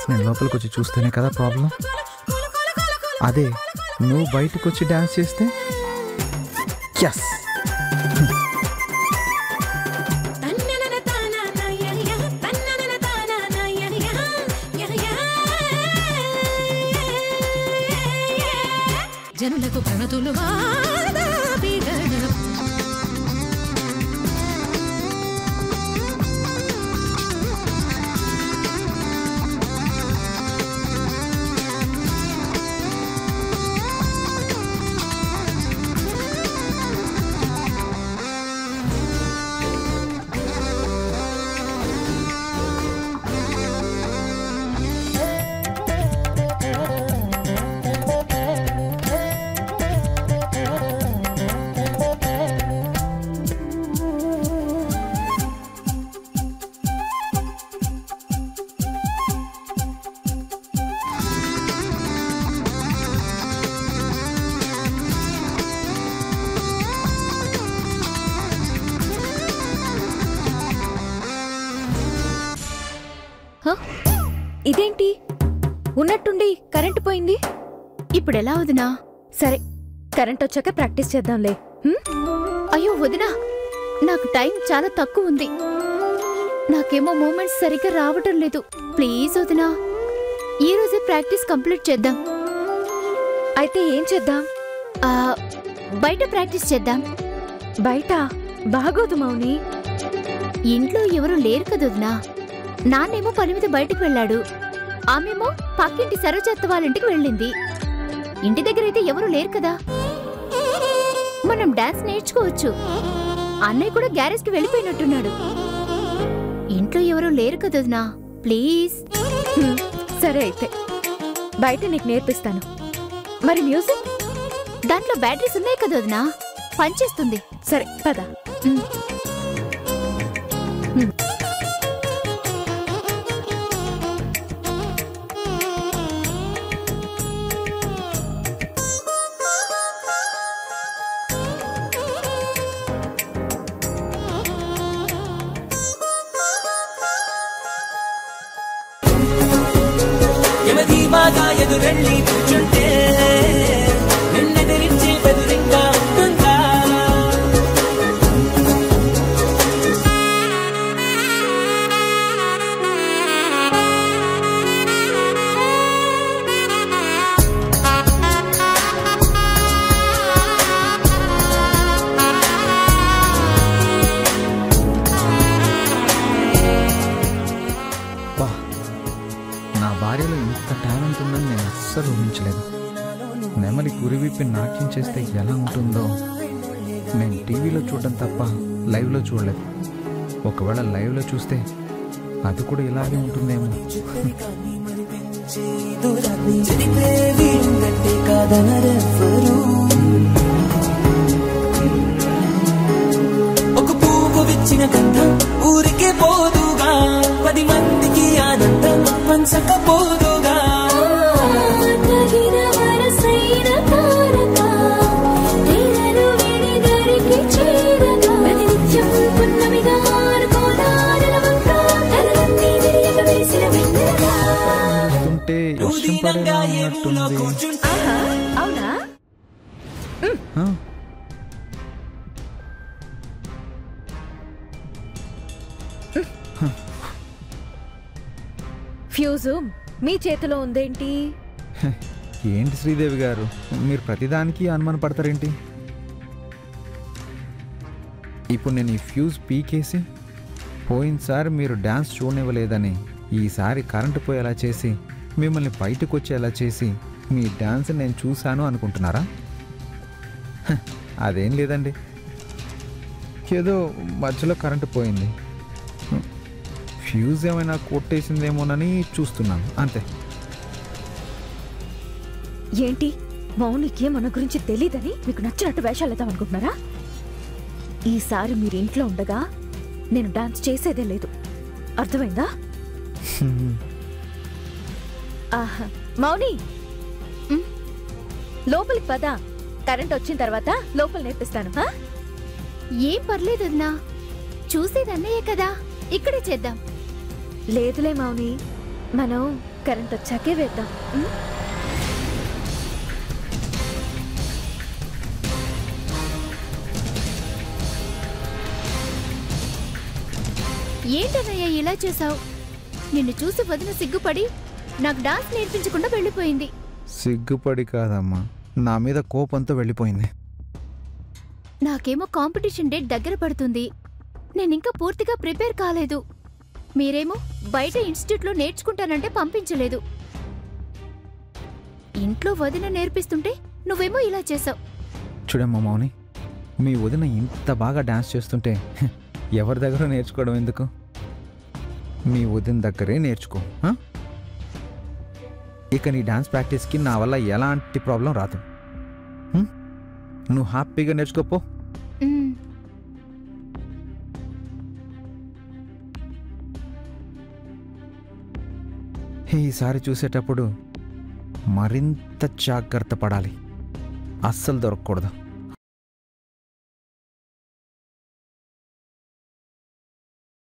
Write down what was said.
Night నేను లోపలికి వచ్చి చూస్తేనే కదా ప్రాబ్లం అదే నువ్వు బయటకు వచ్చి డాన్స్ చేస్తే ఎస్ జనులకు ప్రణతులు వాదాపిగణ హ? ఇదేంటి ఉన్నట్టుండి కరెంటు పోయింది ఇప్పుడు ఎలా వదినా సరే కరెంట్ వచ్చాక ప్రాక్టీస్ చేద్దాంలే హ్మ్? అయ్యో వదినా నాకు టైం చాలా తక్కువ ఉంది నాకేమో మూమెంట్స్ సరిగ్గా రావటం లేదు ప్లీజ్ వదినా ఈ రోజే ప్రాక్టీస్ కంప్లీట్ చేద్దాం అయితే ఏం చేద్దాం ఆ, బయట ప్రాక్టీస్ చేద్దాం బయట బాగోదు మౌని ఇంట్లో ఎవరు లేరు కదా వదినా నాన్నేమో పని మీద బయటకు వెళ్ళాడు ఆమెమో పక్కింటి సరోజత్త వాళ్ళ ఇంటికి వెళ్ళింది ఇంటి దగ్గర అయితే ఎవరు లేరు కదా మనం డాన్స్ నేర్చుకోవచ్చు అన్నయ్య కూడా గ్యారేజ్కి వెళ్ళిపోయినట్టున్నాడు ఇంట్లో ఎవరు లేరు కదా వదినా ప్లీజ్ హ్మ్, సరే అయితే బయట నీకు నేర్పిస్తాను మరి మ్యూజిక్ దాంట్లో బ్యాటరీస్ ఉన్నాయి కదా వదినా పనిచేస్తుంది సరే పద ఉమ్. యమధీమాగా ఎదురెళ్ళి కూర్చుంటే నిన్నెదిరించే బెదురింగా ఉంటుందా బా నా భార్యలో ఇంత టాలెంట్ ఉందని నేను అస్సలు ఊహించలేదు నెమలి కురివిప్పి నాట్యం చేస్తే ఎలా ఉంటుందో నేను టీవీలో చూడడం తప్ప లైవ్లో చూడలేదు ఒకవేళ లైవ్లో చూస్తే అది కూడా ఇలాగే ఉంటుందేమో చెరిపేది ఉందంటే కాదనరెవ్వరు ఒక పువ్వు విచ్చిన గంధం ఊరికే పోదుగా పది మందికి ఆనందం పంచకపోదుగా తగిన వరసైన తారక తెరలు వెలిగరికి చేరక ప్రతినిత్యం పున్నమిగా మారుకోదారల వంక తలలన్నీ విరియక వేసిన వెన్నెలగా ఉంటే వర్షం పడేలా ఉన్నట్టుంది కూర్చుంటే ఆహా, అవునా ఆ, ఫ్యూజు మీ చేతిలో ఉందేంటి ఏంటి శ్రీదేవి గారు మీరు ప్రతిదానికి అనుమాన పడతారేంటి ఇప్పుడు నేను ఈ ఫ్యూజ్ పీకేసి పోయినసారి మీరు డ్యాన్స్ చూడనివ్వలేదని ఈసారి కరెంటు పోయేలా చేసి మిమ్మల్ని బయటకు వచ్చేలా చేసి మీ డ్యాన్స్ నేను చూశాను అనుకుంటున్నారా హ, అదేం లేదండి ఏదో మధ్యలో కరెంటు పోయింది ఫ్యూజ్ ఏమైనా కొట్టేసిందేమోనని చూస్తున్నాను అంతే ఏంటి మౌనికి మన గురించి తెలీదని మీకు నచ్చినట్టు వేషాలు వేద్దాం అనుకుంటున్నారా ఈసారి మీరు ఇంట్లో ఉండగా నేను డాన్స్ చేసేదే లేదు అర్థమైందా ఆహా మౌని ఉమ్, లోపలికి పద కరెంట్ వచ్చిన తర్వాత లోపల నేర్పిస్తాను హా? ఏం పర్లేదు వదినా చూసేది అన్నయ్యే కదా ఇక్కడే చేద్దాం లేదులే మౌని మనం కరెంట్ వచ్చాకే వేద్దాం ఉం? ఏంటన్నయ్య ఇలా చేసావు నిన్ను చూసి వదిన సిగ్గుపడి నాకు డాన్స్ నేర్పించకుండా వెళ్ళిపోయింది సిగ్గుపడి కాదమ్మా నా మీద కోపంతో వెళ్ళిపోయింది నాకేమో కాంపిటీషన్ డేట్ దగ్గర పడుతుంది నేనింకా పూర్తిగా ప్రిపేర్ కాలేదు మీరేమో బయట ఇన్స్టిట్యూట్లో నేర్చుకుంటానంటే పంపించలేదు ఇంట్లో వదిన నేర్పిస్తుంటే నువ్వేమో ఇలా చేసావు చూడమ్మా మౌని మీ వదిన ఇంత బాగా డాన్స్ చేస్తుంటే హ, ఎవరి దగ్గర నేర్చుకోవడం ఎందుకు మీ వదిన దగ్గరే నేర్చుకో ఆ? ఇక నీ డాన్స్ ప్రాక్టీస్కి నా వల్ల ఎలాంటి ప్రాబ్లం రాదు హ్మ్? నువ్వు హ్యాపీగా నేర్చుకోపో మ్మ్. ఈసారి చూసేటప్పుడు మరింత జాగ్రత్త పడాలి అస్సలు దొరకకూడదు